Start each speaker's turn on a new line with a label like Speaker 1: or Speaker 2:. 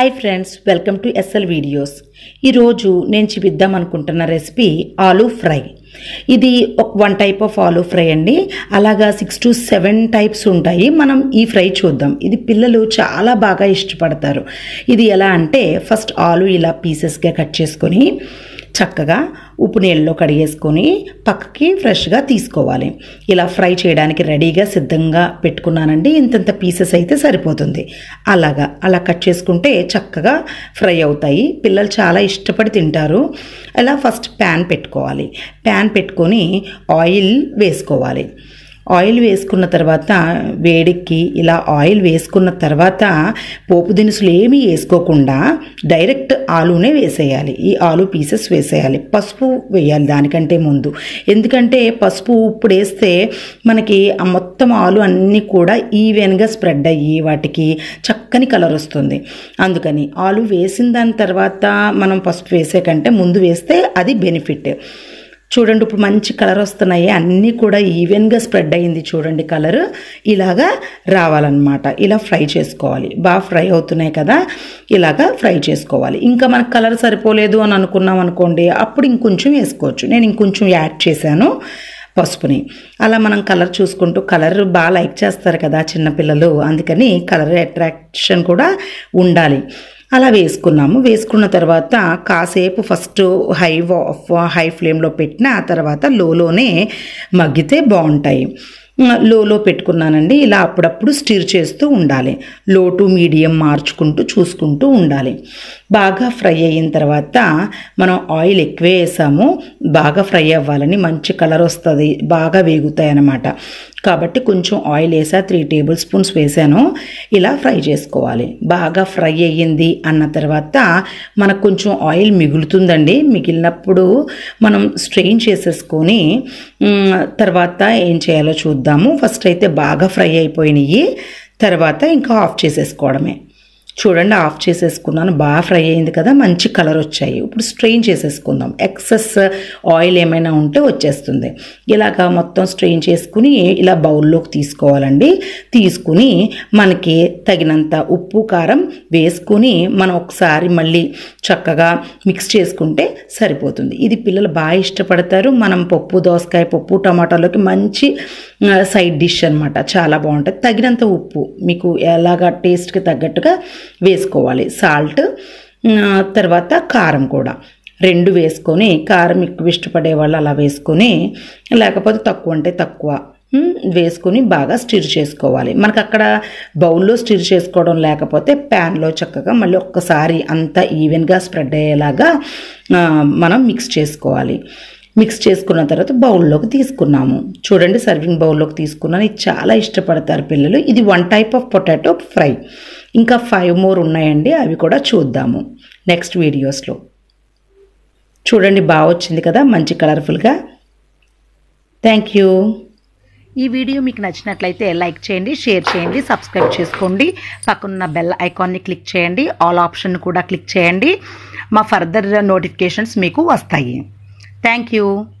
Speaker 1: hi friends welcome to S వీడియోస్ videos నేను చూపిద్దాం అనుకుంటున్న రెసిపీ ఆలూ ఫ్రై ఇది ఒక one type of aloo fry అండి అలాగా సిక్స్ టు సెవెన్ టైప్స్ ఉంటాయి మనం ఈ ఫ్రై చూద్దాం ఇది పిల్లలు చాలా బాగా ఇష్టపడతారు ఇది ఎలా అంటే ఫస్ట్ ఆలు ఇలా పీసెస్గా కట్ చేసుకొని చక్కగా ఉప్పు నీళ్ళలో కడిగేసుకొని పక్కకి ఫ్రెష్గా తీసుకోవాలి ఇలా ఫ్రై చేయడానికి రెడీగా సిద్ధంగా పెట్టుకున్నానండి ఇంతంత పీసెస్ అయితే సరిపోతుంది అలాగా అలా కట్ చేసుకుంటే చక్కగా ఫ్రై అవుతాయి పిల్లలు చాలా ఇష్టపడి తింటారు అలా ఫస్ట్ ప్యాన్ పెట్టుకోవాలి ప్యాన్ పెట్టుకొని ఆయిల్ వేసుకోవాలి ఆయిల్ వేసుకున్న తర్వాత వేడికి ఇలా ఆయిల్ వేసుకున్న తర్వాత పోపు దినుసులు ఏమీ వేసుకోకుండా డైరెక్ట్ ఆలూనే వేసేయాలి ఈ ఆలు పీసెస్ వేసేయాలి పసుపు వేయాలి దానికంటే ముందు ఎందుకంటే పసుపు ఇప్పుడు వేస్తే మనకి ఆ మొత్తం ఆలు అన్నీ కూడా ఈవెన్గా స్ప్రెడ్ అయ్యి వాటికి చక్కని కలర్ వస్తుంది అందుకని ఆలు వేసిన దాని తర్వాత మనం పసుపు వేసే కంటే ముందు వేస్తే అది బెనిఫిట్ చూడండి ఇప్పుడు మంచి కలర్ వస్తున్నాయి అన్నీ కూడా ఈవెన్గా స్ప్రెడ్ అయింది చూడండి కలర్ ఇలాగా రావాలన్నమాట ఇలా ఫ్రై చేసుకోవాలి బాగా ఫ్రై అవుతున్నాయి కదా ఇలాగా ఫ్రై చేసుకోవాలి ఇంకా మనకు కలర్ సరిపోలేదు అని అనుకున్నాం అనుకోండి అప్పుడు ఇంకొంచెం వేసుకోవచ్చు నేను ఇంకొంచెం యాడ్ చేశాను పసుపుని అలా మనం కలర్ చూసుకుంటూ కలర్ బాగా లైక్ చేస్తారు కదా చిన్నపిల్లలు అందుకని కలర్ అట్రాక్షన్ కూడా ఉండాలి అలా వేసుకున్నాము వేసుకున్న తర్వాత కాసేపు ఫస్ట్ హై హై ఫ్లేమ్లో పెట్టిన ఆ తర్వాత లోలోనే మగ్గితే బాగుంటాయి లోలో పెట్టుకున్నానండి ఇలా అప్పుడప్పుడు స్టిర్ చేస్తూ ఉండాలి లో టు మీడియం మార్చుకుంటూ చూసుకుంటూ ఉండాలి బాగా ఫ్రై అయిన తర్వాత మనం ఆయిల్ ఎక్కువే వేసాము బాగా ఫ్రై అవ్వాలని మంచి కలర్ వస్తుంది బాగా వేగుతాయి అన్నమాట కాబట్టి కొంచెం ఆయిల్ వేసా త్రీ టేబుల్ స్పూన్స్ వేసాను ఇలా ఫ్రై చేసుకోవాలి బాగా ఫ్రై అయ్యింది అన్న తర్వాత మనకు కొంచెం ఆయిల్ మిగులుతుందండి మిగిలినప్పుడు మనం స్ట్రెయిన్ చేసేసుకొని తర్వాత ఏం చేయాలో చూద్దాము ఫస్ట్ అయితే బాగా ఫ్రై అయిపోయినాయి తర్వాత ఇంకా ఆఫ్ చేసేసుకోవడమే చూడండి ఆఫ్ చేసేసుకున్నాను బాగా ఫ్రై అయింది కదా మంచి కలర్ వచ్చాయి ఇప్పుడు స్ట్రెయిన్ చేసేసుకుందాం ఎక్సెస్ ఆయిల్ ఏమైనా ఉంటే వచ్చేస్తుంది ఇలాగా మొత్తం స్ట్రెయిన్ చేసుకుని ఇలా బౌల్లోకి తీసుకోవాలండి తీసుకుని మనకి తగినంత ఉప్పు కారం వేసుకుని మనం ఒకసారి మళ్ళీ చక్కగా మిక్స్ చేసుకుంటే సరిపోతుంది ఇది పిల్లలు బాగా ఇష్టపడతారు మనం పప్పు దోసకాయ పప్పు టమాటాలోకి మంచి సైడ్ డిష్ అనమాట చాలా బాగుంటుంది తగినంత ఉప్పు మీకు ఎలాగా టేస్ట్కి తగ్గట్టుగా వేసుకోవాలి సాల్ట్ తర్వాత కారం కూడా రెండు వేసుకొని కారం ఎక్కువ ఇష్టపడే వాళ్ళు అలా వేసుకొని లేకపోతే తక్కువ అంటే తక్కువ వేసుకొని బాగా స్టిర్ చేసుకోవాలి మనకు అక్కడ బౌల్లో స్టిర్ చేసుకోవడం లేకపోతే ప్యాన్లో చక్కగా మళ్ళీ ఒక్కసారి అంతా ఈవెన్గా స్ప్రెడ్ అయ్యేలాగా మనం మిక్స్ చేసుకోవాలి మిక్స్ చేసుకున్న తర్వాత బౌల్లోకి తీసుకున్నాము చూడండి సర్వింగ్ బౌల్లోకి తీసుకున్నాను ఇది చాలా ఇష్టపడతారు పిల్లలు ఇది one type of potato fry ఇంకా ఫైవ్ మోర్ ఉన్నాయండి అవి కూడా చూద్దాము నెక్స్ట్ వీడియోస్లో చూడండి బాగా వచ్చింది కదా మంచి కలర్ఫుల్గా థ్యాంక్ యూ
Speaker 2: ఈ వీడియో మీకు నచ్చినట్లయితే లైక్ చేయండి షేర్ చేయండి సబ్స్క్రైబ్ చేసుకోండి పక్కన బెల్ ఐకాన్ని క్లిక్ చేయండి ఆల్ ఆప్షన్ కూడా క్లిక్ చేయండి మా ఫర్దర్ నోటిఫికేషన్స్ మీకు వస్తాయి థ్యాంక్ యూ